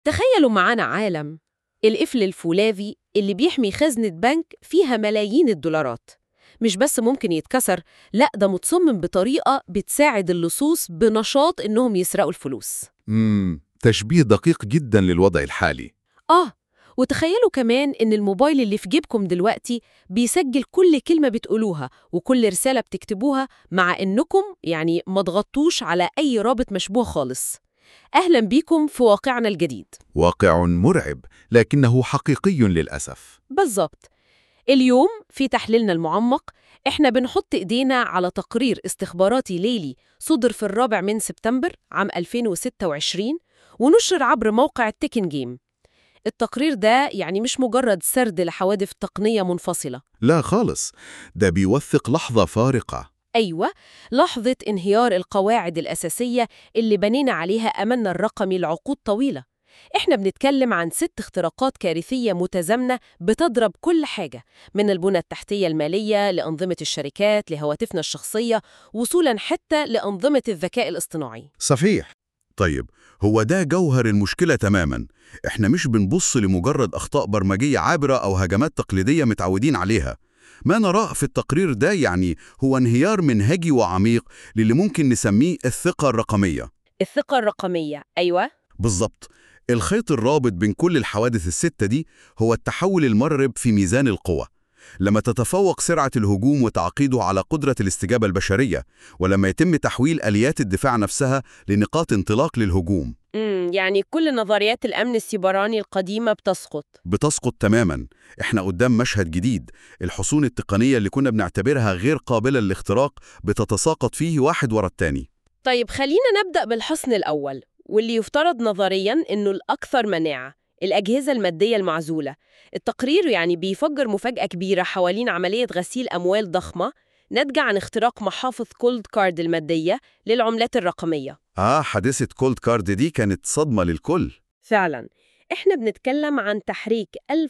تخيلوا معانا عالم القفل الفولاذي اللي بيحمي خزنة بنك فيها ملايين الدولارات مش بس ممكن يتكسر لا ده متصمم بطريقة بتساعد اللصوص بنشاط إنهم يسرقوا الفلوس امم تشبيه دقيق جدا للوضع الحالي آه وتخيلوا كمان إن الموبايل اللي في جيبكم دلوقتي بيسجل كل كلمة بتقولوها وكل رسالة بتكتبوها مع إنكم يعني ما ضغطتوش على أي رابط مشبوه خالص أهلا بيكم في واقعنا الجديد واقع مرعب لكنه حقيقي للأسف بالظبط اليوم في تحليلنا المعمق احنا بنحط ايدينا على تقرير استخباراتي ليلي صدر في الرابع من سبتمبر عام 2026 ونشر عبر موقع التكن جيم التقرير ده يعني مش مجرد سرد لحوادث تقنية منفصلة لا خالص ده بيوثق لحظة فارقة أيوة لحظة انهيار القواعد الأساسية اللي بنينا عليها أملنا الرقمي لعقود طويلة إحنا بنتكلم عن ست اختراقات كارثية متزامنة بتضرب كل حاجة من البنى التحتية المالية لأنظمة الشركات لهواتفنا الشخصية وصولاً حتى لأنظمة الذكاء الاصطناعي صحيح طيب هو ده جوهر المشكلة تماما احنا مش بنبص لمجرد أخطاء برمجية عابرة أو هجمات تقليدية متعودين عليها ما نراه في التقرير ده يعني هو انهيار منهجي وعميق للي ممكن نسميه الثقة الرقمية الثقة الرقمية أيوة بالظبط الخيط الرابط بين كل الحوادث الستة دي هو التحول المرعب في ميزان القوى لما تتفوق سرعة الهجوم وتعقيده على قدرة الاستجابة البشرية ولما يتم تحويل آليات الدفاع نفسها لنقاط انطلاق للهجوم امم يعني كل نظريات الأمن السيبراني القديمة بتسقط بتسقط تماما احنا قدام مشهد جديد الحصون التقنية اللي كنا بنعتبرها غير قابلة للاختراق بتتساقط فيه واحد ورا التاني طيب خلينا نبدأ بالحصن الأول واللي يفترض نظرياً إنه الأكثر مناعة الأجهزة المادية المعزولة التقرير يعني بيفجر مفاجأة كبيرة حوالين عملية غسيل أموال ضخمة ناتجة عن اختراق محافظ كولد كارد المادية للعملات الرقمية آه حادثة كولد كارد دي كانت صدمة للكل فعلاً إحنا بنتكلم عن تحريك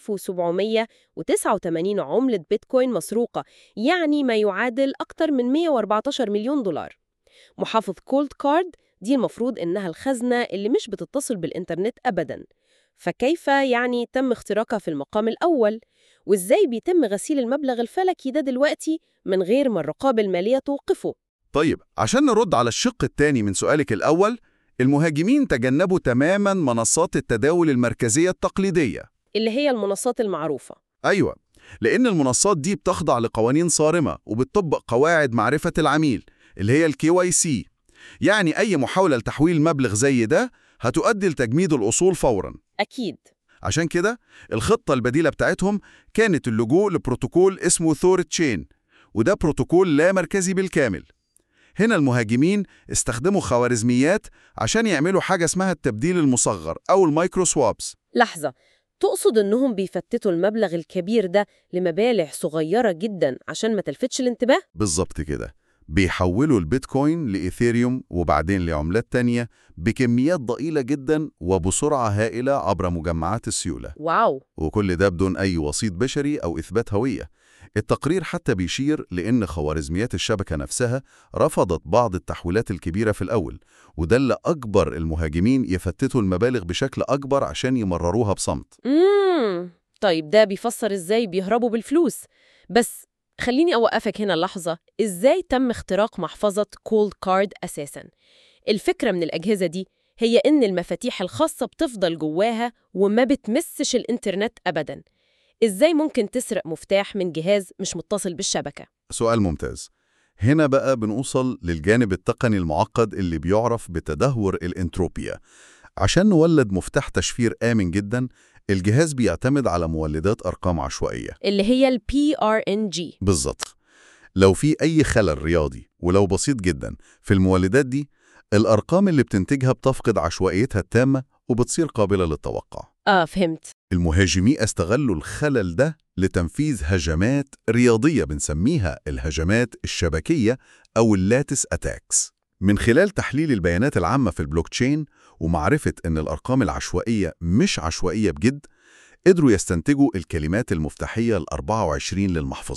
1789 عملة بيتكوين مسروقة يعني ما يعادل أكثر من 114 مليون دولار محافظ كولد كارد دي المفروض إنها الخزنة اللي مش بتتصل بالإنترنت أبداً فكيف يعني تم اختراقها في المقام الأول؟ وإزاي بيتم غسيل المبلغ الفلكي ده دلوقتي من غير ما الرقابة المالية توقفه؟ طيب عشان نرد على الشق الثاني من سؤالك الأول المهاجمين تجنبوا تماما منصات التداول المركزية التقليدية اللي هي المنصات المعروفة أيوة لأن المنصات دي بتخضع لقوانين صارمة وبتطبق قواعد معرفة العميل اللي هي الكي واي سي يعني أي محاولة لتحويل مبلغ زي ده هتؤدي لتجميد الأصول فوراً أكيد عشان كده الخطة البديلة بتاعتهم كانت اللجوء لبروتوكول اسمه ثور تشين وده بروتوكول لا مركزي بالكامل هنا المهاجمين استخدموا خوارزميات عشان يعملوا حاجة اسمها التبديل المصغر أو المايكرو سوابس لحظة تقصد إنهم بيفتتوا المبلغ الكبير ده لمبالغ صغيرة جدا عشان ما تلفتش الانتباه؟ بالظبط كده بيحولوا البيتكوين لإيثيريوم وبعدين لعملات تانية بكميات ضئيلة جدا وبسرعة هائلة عبر مجمعات السيولة واو وكل ده بدون أي وسيط بشري أو إثبات هوية التقرير حتى بيشير لأن خوارزميات الشبكة نفسها رفضت بعض التحويلات الكبيرة في الأول وده اللي أجبر المهاجمين يفتتوا المبالغ بشكل أكبر عشان يمرروها بصمت امم طيب ده بيفسر إزاي بيهربوا بالفلوس بس خليني أوقفك هنا لحظة إزاي تم اختراق محفظة كولد كارد أساساً الفكرة من الأجهزة دي هي إن المفاتيح الخاصة بتفضل جواها وما بتمسش الإنترنت أبداً إزاي ممكن تسرق مفتاح من جهاز مش متصل بالشبكة؟ سؤال ممتاز هنا بقى بنوصل للجانب التقني المعقد اللي بيعرف بتدهور الانتروبيا عشان نولد مفتاح تشفير آمن جدا الجهاز بيعتمد على مولدات أرقام عشوائية اللي هي ال PRNG بالظبط لو في أي خلل رياضي ولو بسيط جدا في المولدات دي الأرقام اللي بتنتجها بتفقد عشوائيتها التامة وبتصير قابلة للتوقع آه فهمت المهاجمين استغلوا الخلل ده لتنفيذ هجمات رياضية بنسميها الهجمات الشبكية أو اللاتس أتاكس من خلال تحليل البيانات العامة في البلوكتشين ومعرفة أن الأرقام العشوائية مش عشوائية بجد قدروا يستنتجوا الكلمات المفتاحية ال 24 للمحفظة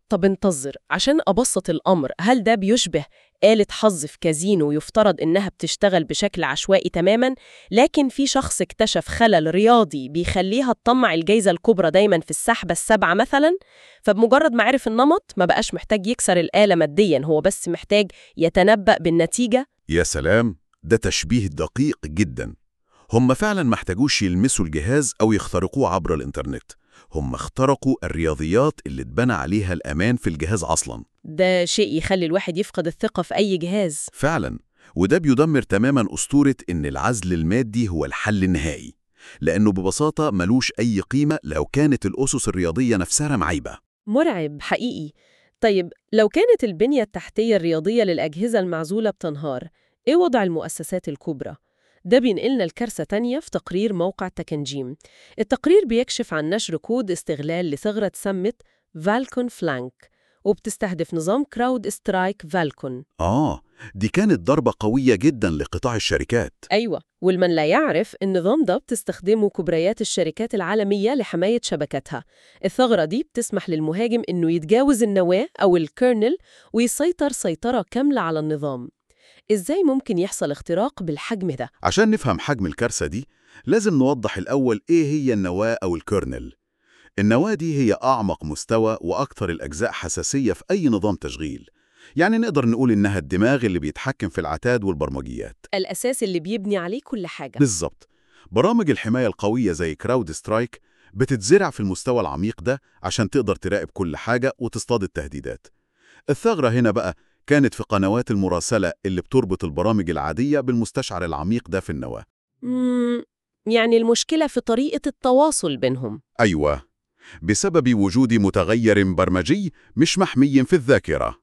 طب انتظر عشان أبسط الأمر هل ده بيشبه آلة حظ في كازينو يفترض إنها بتشتغل بشكل عشوائي تماماً لكن في شخص اكتشف خلل رياضي بيخليها تطمع الجايزة الكبرى دايماً في السحبة السبعة مثلاً فبمجرد ما عرف النمط ما بقاش محتاج يكسر الآلة مادياً هو بس محتاج يتنبأ بالنتيجة يا سلام ده تشبيه دقيق جدا هم فعلا ما احتاجوش يلمسوا الجهاز أو يخترقوه عبر الإنترنت هم اخترقوا الرياضيات اللي اتبنى عليها الأمان في الجهاز أصلا ده شيء يخلي الواحد يفقد الثقة في أي جهاز فعلا وده بيدمر تماما أسطورة إن العزل المادي هو الحل النهائي لأنه ببساطة ملوش أي قيمة لو كانت الأسس الرياضية نفسها معيبة مرعب حقيقي طيب لو كانت البنية التحتية الرياضية للأجهزة المعزولة بتنهار إيه وضع المؤسسات الكبرى؟ ده بينقلنا لكارثة تانية في تقرير موقع تكنجيم التقرير بيكشف عن نشر كود استغلال لثغرة سمت فالكون فلانك وبتستهدف نظام كراود سترايك فالكون آه دي كانت ضربة قوية جدا لقطاع الشركات أيوة والمن لا يعرف النظام ده بتستخدمه كبريات الشركات العالمية لحماية شبكاتها الثغرة دي بتسمح للمهاجم إنه يتجاوز النواة أو الكيرنل ويسيطر سيطرة كاملة على النظام إزاي ممكن يحصل اختراق بالحجم ده؟ عشان نفهم حجم الكارثة دي لازم نوضح الأول إيه هي النواة أو الكيرنل النواة دي هي أعمق مستوى وأكثر الأجزاء حساسية في أي نظام تشغيل يعني نقدر نقول إنها الدماغ اللي بيتحكم في العتاد والبرمجيات الأساس اللي بيبني عليه كل حاجة بالظبط برامج الحماية القوية زي كراود سترايك بتتزرع في المستوى العميق ده عشان تقدر تراقب كل حاجة وتصطاد التهديدات الثغرة هنا بقى كانت في قنوات المراسلة اللي بتربط البرامج العادية بالمستشعر العميق ده في النواة مم، يعني المشكلة في طريقة التواصل بينهم أيوة بسبب وجود متغير برمجي مش محمي في الذاكرة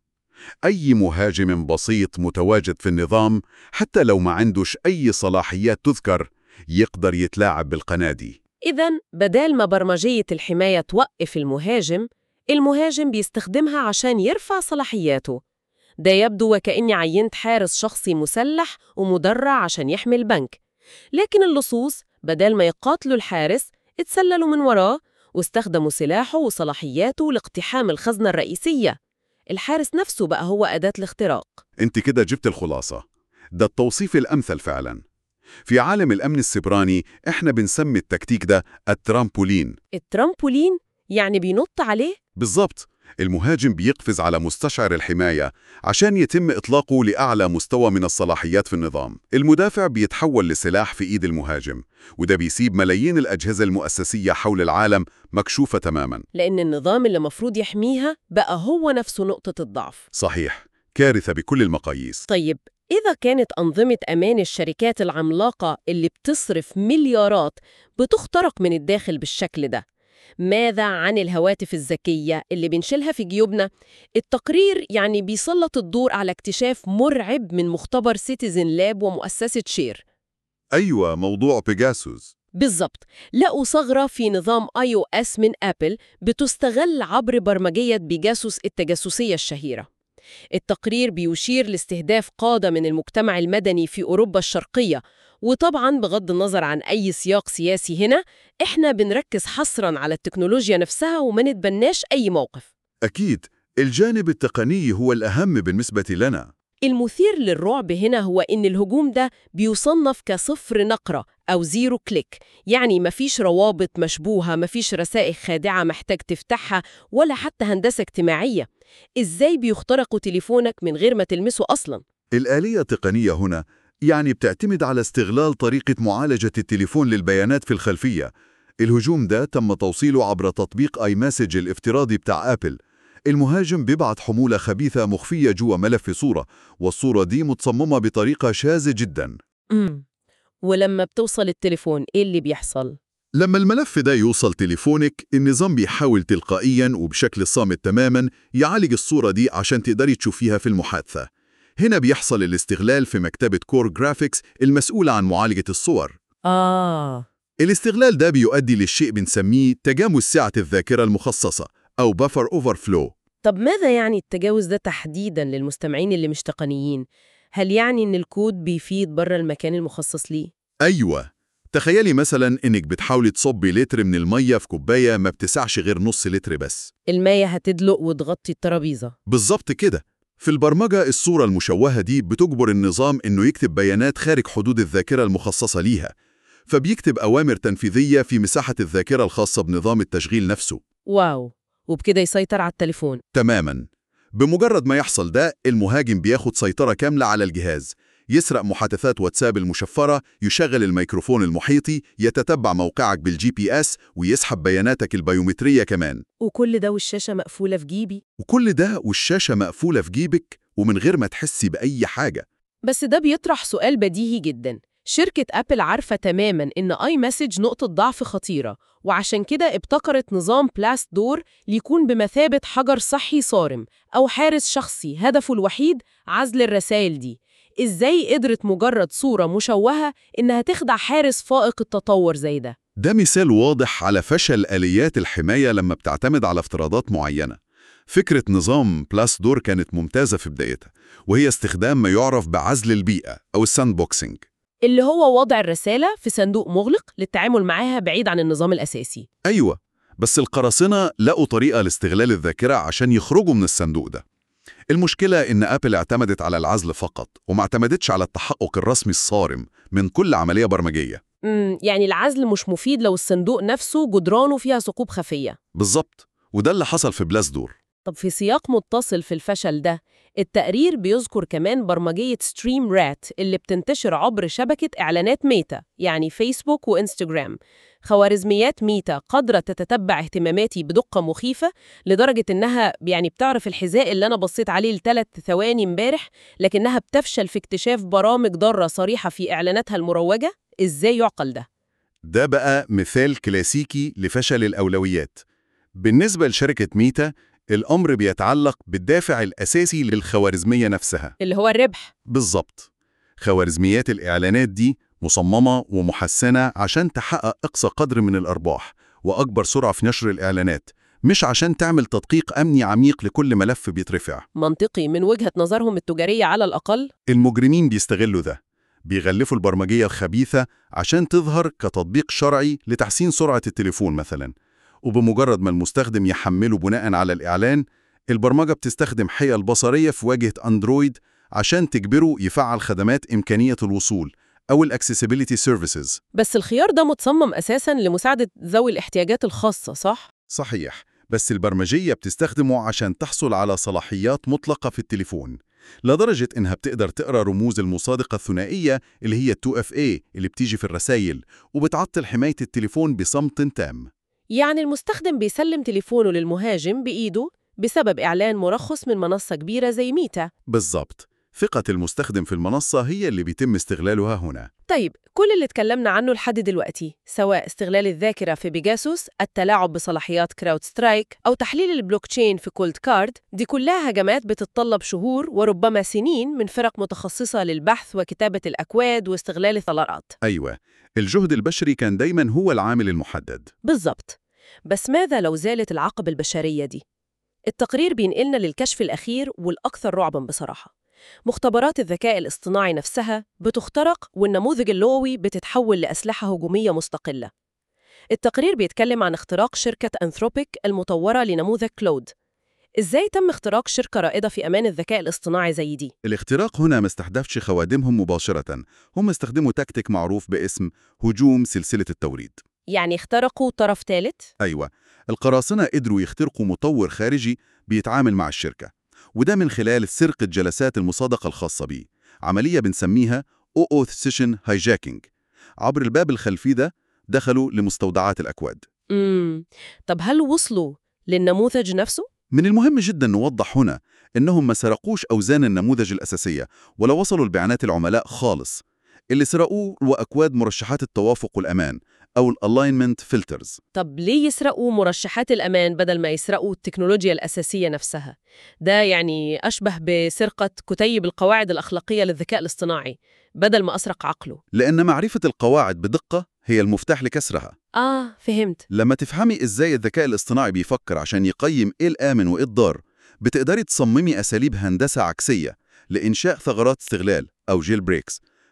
أي مهاجم بسيط متواجد في النظام حتى لو ما عندوش أي صلاحيات تذكر يقدر يتلاعب بالقناة دي إذا بدال ما برمجية الحماية توقف المهاجم المهاجم بيستخدمها عشان يرفع صلاحياته ده يبدو وكأني عينت حارس شخصي مسلح ومدرع عشان يحمي البنك لكن اللصوص بدل ما يقاتلوا الحارس اتسللوا من وراه واستخدموا سلاحه وصلاحياته لاقتحام الخزنة الرئيسية الحارس نفسه بقى هو أداة الاختراق انت كده جبت الخلاصة ده التوصيف الأمثل فعلا في عالم الأمن السبراني احنا بنسمي التكتيك ده الترامبولين الترامبولين يعني بينط عليه بالظبط المهاجم بيقفز على مستشعر الحماية عشان يتم إطلاقه لأعلى مستوى من الصلاحيات في النظام المدافع بيتحول لسلاح في إيد المهاجم وده بيسيب ملايين الأجهزة المؤسسية حول العالم مكشوفة تماما لأن النظام اللي مفروض يحميها بقى هو نفسه نقطة الضعف صحيح كارثة بكل المقاييس طيب إذا كانت أنظمة أمان الشركات العملاقة اللي بتصرف مليارات بتخترق من الداخل بالشكل ده ماذا عن الهواتف الذكية اللي بنشيلها في جيوبنا؟ التقرير يعني بيسلط الضوء على اكتشاف مرعب من مختبر سيتيزن لاب ومؤسسة شير أيوة موضوع بيجاسوس بالضبط لقوا ثغرة في نظام اي او اس من ابل بتستغل عبر برمجية بيجاسوس التجسسية الشهيرة التقرير بيشير لاستهداف قادة من المجتمع المدني في أوروبا الشرقية وطبعا بغض النظر عن أي سياق سياسي هنا إحنا بنركز حصرا على التكنولوجيا نفسها وما نتبناش أي موقف أكيد الجانب التقني هو الأهم بالنسبة لنا المثير للرعب هنا هو إن الهجوم ده بيصنف كصفر نقرة أو زيرو كليك يعني مفيش روابط مشبوهة مفيش رسائل خادعة محتاج تفتحها ولا حتى هندسة اجتماعية إزاي بيخترقوا تليفونك من غير ما تلمسه أصلاً؟ الآلية التقنية هنا يعني بتعتمد على استغلال طريقة معالجة التليفون للبيانات في الخلفية الهجوم ده تم توصيله عبر تطبيق اي مسج الافتراضي بتاع أبل المهاجم بيبعت حمولة خبيثة مخفية جوا ملف صورة والصورة دي متصممة بطريقة شاذة جدا امم ولما بتوصل التليفون إيه اللي بيحصل؟ لما الملف ده يوصل تليفونك النظام بيحاول تلقائيا وبشكل صامت تماما يعالج الصورة دي عشان تقدري تشوفيها في المحادثة هنا بيحصل الاستغلال في مكتبة كور جرافيكس المسؤولة عن معالجة الصور آه الاستغلال ده بيؤدي للشيء بنسميه تجاوز سعة الذاكرة المخصصة أو بفر اوفرفلو طب ماذا يعني التجاوز ده تحديداً للمستمعين اللي مش تقنيين؟ هل يعني إن الكود بيفيد بره المكان المخصص ليه؟ أيوة تخيلي مثلا إنك بتحاولي تصبي لتر من المية في كوباية ما بتسعش غير نص لتر بس المية هتدلق وتغطي الترابيزة بالظبط كده في البرمجة الصورة المشوهة دي بتجبر النظام إنه يكتب بيانات خارج حدود الذاكرة المخصصة ليها فبيكتب أوامر تنفيذية في مساحة الذاكرة الخاصة بنظام التشغيل نفسه واو وبكده يسيطر على التليفون تماما بمجرد ما يحصل ده المهاجم بياخد سيطرة كاملة على الجهاز يسرق محادثات واتساب المشفرة يشغل الميكروفون المحيطي يتتبع موقعك بالجي بي اس ويسحب بياناتك البيومترية كمان وكل ده والشاشة مقفولة في جيبي وكل ده والشاشة مقفولة في جيبك ومن غير ما تحسي بأي حاجة بس ده بيطرح سؤال بديهي جدا شركة أبل عارفة تماماً إن آي مسج نقطة ضعف خطيرة وعشان كده ابتكرت نظام بلاست دور ليكون بمثابة حجر صحي صارم أو حارس شخصي هدفه الوحيد عزل الرسائل دي إزاي قدرت مجرد صورة مشوهة إنها تخدع حارس فائق التطور زي ده؟ ده مثال واضح على فشل آليات الحماية لما بتعتمد على افتراضات معينة فكرة نظام بلاس دور كانت ممتازة في بدايتها وهي استخدام ما يعرف بعزل البيئة أو الساند بوكسينج اللي هو وضع الرسالة في صندوق مغلق للتعامل معاها بعيد عن النظام الأساسي أيوة بس القراصنة لقوا طريقة لاستغلال الذاكرة عشان يخرجوا من الصندوق ده المشكلة إن أبل اعتمدت على العزل فقط وما اعتمدتش على التحقق الرسمي الصارم من كل عملية برمجية امم يعني العزل مش مفيد لو الصندوق نفسه جدرانه فيها ثقوب خفية بالظبط وده اللي حصل في بلاس دور طب في سياق متصل في الفشل ده التقرير بيذكر كمان برمجية ستريم رات اللي بتنتشر عبر شبكة إعلانات ميتا يعني فيسبوك وإنستجرام خوارزميات ميتا قادرة تتتبع اهتماماتي بدقة مخيفة لدرجة إنها يعني بتعرف الحذاء اللي أنا بصيت عليه لثلاث ثواني امبارح لكنها بتفشل في اكتشاف برامج ضارة صريحة في إعلاناتها المروجة إزاي يعقل ده؟ ده بقى مثال كلاسيكي لفشل الأولويات بالنسبة لشركة ميتا الأمر بيتعلق بالدافع الأساسي للخوارزمية نفسها اللي هو الربح بالظبط خوارزميات الإعلانات دي مصممة ومحسنة عشان تحقق أقصى قدر من الأرباح وأكبر سرعة في نشر الإعلانات مش عشان تعمل تدقيق أمني عميق لكل ملف بيترفع منطقي من وجهة نظرهم التجارية على الأقل المجرمين بيستغلوا ده بيغلفوا البرمجية الخبيثة عشان تظهر كتطبيق شرعي لتحسين سرعة التليفون مثلا وبمجرد ما المستخدم يحمله بناء على الإعلان البرمجة بتستخدم حيل بصرية في واجهة أندرويد عشان تجبره يفعل خدمات إمكانية الوصول أو الأكسسبيليتي سيرفيسز بس الخيار ده متصمم أساساً لمساعدة ذوي الاحتياجات الخاصة صح؟ صحيح بس البرمجية بتستخدمه عشان تحصل على صلاحيات مطلقة في التليفون لدرجة إنها بتقدر تقرأ رموز المصادقة الثنائية اللي هي 2FA اللي بتيجي في الرسائل وبتعطل حماية التليفون بصمت تام يعني المستخدم بيسلم تليفونه للمهاجم بإيده بسبب إعلان مرخص من منصة كبيرة زي ميتا بالظبط ثقة المستخدم في المنصة هي اللي بيتم استغلالها هنا طيب كل اللي اتكلمنا عنه لحد دلوقتي سواء استغلال الذاكرة في بيجاسوس التلاعب بصلاحيات كراود سترايك أو تحليل البلوك تشين في كولد كارد دي كلها هجمات بتتطلب شهور وربما سنين من فرق متخصصة للبحث وكتابة الأكواد واستغلال الثغرات أيوة الجهد البشري كان دايما هو العامل المحدد بالظبط بس ماذا لو زالت العقبة البشرية دي؟ التقرير بينقلنا للكشف الأخير والأكثر رعباً بصراحة مختبرات الذكاء الاصطناعي نفسها بتخترق والنموذج اللغوي بتتحول لأسلحة هجومية مستقلة التقرير بيتكلم عن اختراق شركة أنثروبيك المطورة لنموذج كلود إزاي تم اختراق شركة رائدة في أمان الذكاء الاصطناعي زي دي؟ الاختراق هنا ما استهدفش خوادمهم مباشرة هم استخدموا تكتيك معروف باسم هجوم سلسلة التوريد يعني اخترقوا طرف ثالث؟ أيوة القراصنة قدروا يخترقوا مطور خارجي بيتعامل مع الشركة وده من خلال سرقة جلسات المصادقة الخاصة بيه عملية بنسميها OAuth Session Hijacking عبر الباب الخلفي ده دخلوا لمستودعات الأكواد امم طب هل وصلوا للنموذج نفسه؟ من المهم جدا نوضح هنا إنهم ما سرقوش أوزان النموذج الأساسية ولا وصلوا لبيانات العملاء خالص اللي سرقوه هو أكواد مرشحات التوافق والأمان أو ال Alignment Filters طب ليه يسرقوا مرشحات الأمان بدل ما يسرقوا التكنولوجيا الأساسية نفسها؟ ده يعني أشبه بسرقة كتيب القواعد الأخلاقية للذكاء الاصطناعي بدل ما أسرق عقله لأن معرفة القواعد بدقة هي المفتاح لكسرها آه فهمت لما تفهمي إزاي الذكاء الاصطناعي بيفكر عشان يقيم إيه الآمن وإيه الضار بتقدري تصممي أساليب هندسة عكسية لإنشاء ثغرات استغلال أو جيل بريكس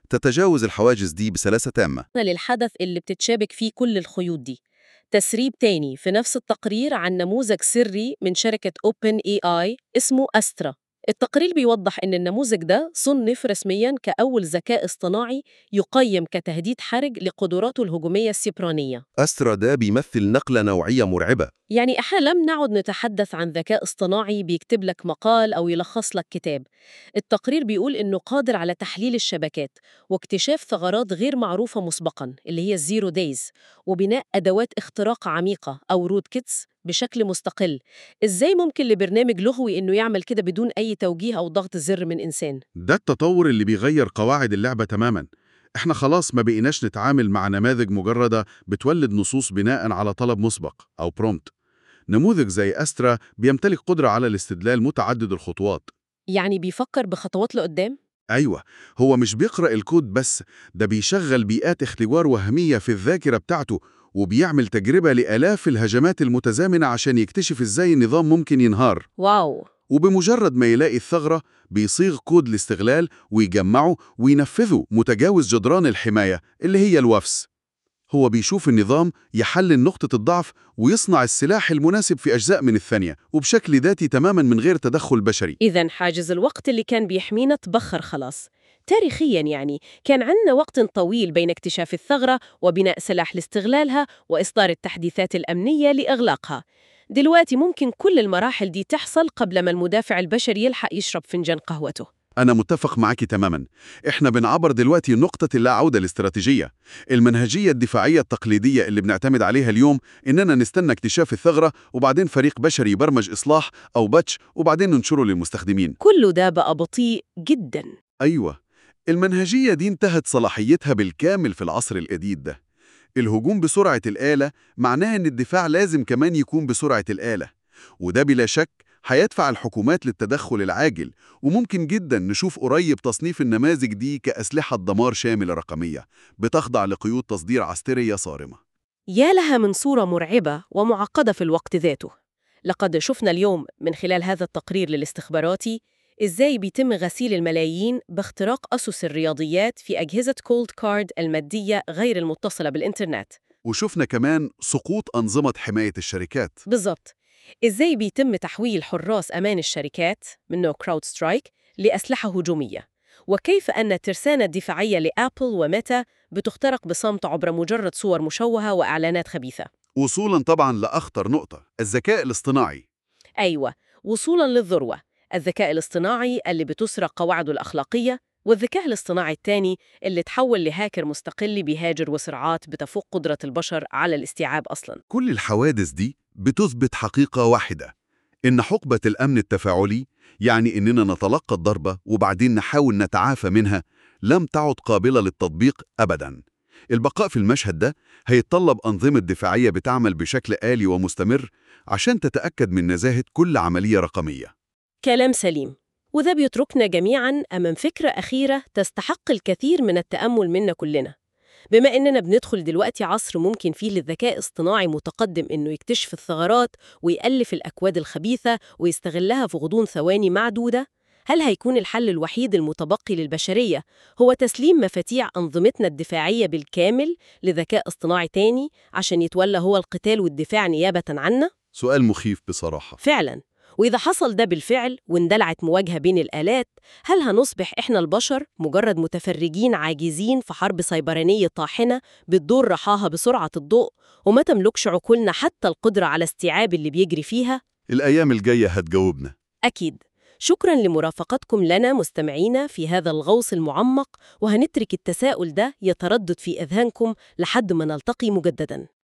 تتجاوز الحواجز دي بسلاسة تامة للحدث اللي بتتشابك فيه كل الخيوط دي تسريب تاني في نفس التقرير عن نموذج سري من شركة OpenAI اسمه أسترا التقرير بيوضح إن النموذج ده صنف رسمياً كأول ذكاء اصطناعي يقيم كتهديد حرج لقدراته الهجومية السيبرانية أسترا ده بيمثل نقلة نوعية مرعبة يعني إحنا لم نعد نتحدث عن ذكاء اصطناعي بيكتب لك مقال أو يلخص لك كتاب التقرير بيقول إنه قادر على تحليل الشبكات واكتشاف ثغرات غير معروفة مسبقاً اللي هي الزيرو دايز وبناء أدوات اختراق عميقة أو رود كيتس بشكل مستقل إزاي ممكن لبرنامج لغوي إنه يعمل كده بدون أي توجيه أو ضغط زر من إنسان؟ ده التطور اللي بيغير قواعد اللعبة تماما احنا خلاص ما بقيناش نتعامل مع نماذج مجردة بتولد نصوص بناء على طلب مسبق أو برومت نموذج زي أسترا بيمتلك قدرة على الاستدلال متعدد الخطوات يعني بيفكر بخطوات لقدام؟ أيوة هو مش بيقرأ الكود بس ده بيشغل بيئات اختبار وهمية في الذاكرة بتاعته وبيعمل تجربة لآلاف الهجمات المتزامنة عشان يكتشف إزاي النظام ممكن ينهار واو وبمجرد ما يلاقي الثغرة بيصيغ كود الاستغلال ويجمعه وينفذه متجاوز جدران الحماية اللي هي الوفس هو بيشوف النظام يحلل نقطة الضعف ويصنع السلاح المناسب في أجزاء من الثانية وبشكل ذاتي تماما من غير تدخل بشري إذا حاجز الوقت اللي كان بيحمينا تبخر خلاص تاريخيا يعني كان عندنا وقت طويل بين اكتشاف الثغرة وبناء سلاح لاستغلالها وإصدار التحديثات الأمنية لإغلاقها دلوقتي ممكن كل المراحل دي تحصل قبل ما المدافع البشري يلحق يشرب فنجان قهوته أنا متفق معاكي تماما إحنا بنعبر دلوقتي نقطة اللا عودة الاستراتيجية المنهجية الدفاعية التقليدية اللي بنعتمد عليها اليوم إننا نستنى اكتشاف الثغرة وبعدين فريق بشري يبرمج إصلاح أو باتش وبعدين ننشره للمستخدمين كله ده بقى بطيء جدا أيوة المنهجية دي انتهت صلاحيتها بالكامل في العصر الجديد ده الهجوم بسرعة الآلة معناه إن الدفاع لازم كمان يكون بسرعة الآلة وده بلا شك هيدفع الحكومات للتدخل العاجل وممكن جدا نشوف قريب تصنيف النماذج دي كأسلحة دمار شاملة رقمية بتخضع لقيود تصدير عسكرية صارمة يا لها من صورة مرعبة ومعقدة في الوقت ذاته لقد شفنا اليوم من خلال هذا التقرير للاستخباراتي إزاي بيتم غسيل الملايين باختراق أسس الرياضيات في أجهزة كولد كارد المادية غير المتصلة بالإنترنت وشفنا كمان سقوط أنظمة حماية الشركات بالضبط إزاي بيتم تحويل حراس أمان الشركات من نوع كراود سترايك لأسلحة هجومية وكيف أن الترسانة الدفاعية لأبل وميتا بتخترق بصمت عبر مجرد صور مشوهة وإعلانات خبيثة وصولا طبعا لأخطر نقطة الذكاء الاصطناعي أيوة وصولاً للذروة الذكاء الاصطناعي اللي بتسرق قواعده الأخلاقية والذكاء الاصطناعي الثاني اللي تحول لهاكر مستقل بيهاجر وسرعات بتفوق قدرة البشر على الاستيعاب أصلاً كل الحوادث دي بتثبت حقيقة واحدة إن حقبة الأمن التفاعلي يعني إننا نتلقى الضربة وبعدين نحاول نتعافى منها لم تعد قابلة للتطبيق أبداً البقاء في المشهد ده هيتطلب أنظمة دفاعية بتعمل بشكل آلي ومستمر عشان تتأكد من نزاهة كل عملية رقمية كلام سليم وده بيتركنا جميعاً أمام فكرة أخيرة تستحق الكثير من التأمل منا كلنا بما إننا بندخل دلوقتي عصر ممكن فيه للذكاء اصطناعي متقدم إنه يكتشف الثغرات ويألف الأكواد الخبيثة ويستغلها في غضون ثواني معدودة هل هيكون الحل الوحيد المتبقي للبشرية هو تسليم مفاتيح أنظمتنا الدفاعية بالكامل لذكاء اصطناعي تاني عشان يتولى هو القتال والدفاع نيابة عنا؟ سؤال مخيف بصراحة فعلا وإذا حصل ده بالفعل واندلعت مواجهة بين الآلات هل هنصبح إحنا البشر مجرد متفرجين عاجزين في حرب سيبرانية طاحنة بتدور رحاها بسرعة الضوء وما تملكش عقولنا حتى القدرة على استيعاب اللي بيجري فيها؟ الأيام الجاية هتجاوبنا أكيد شكرا لمرافقتكم لنا مستمعينا في هذا الغوص المعمق وهنترك التساؤل ده يتردد في أذهانكم لحد ما نلتقي مجددا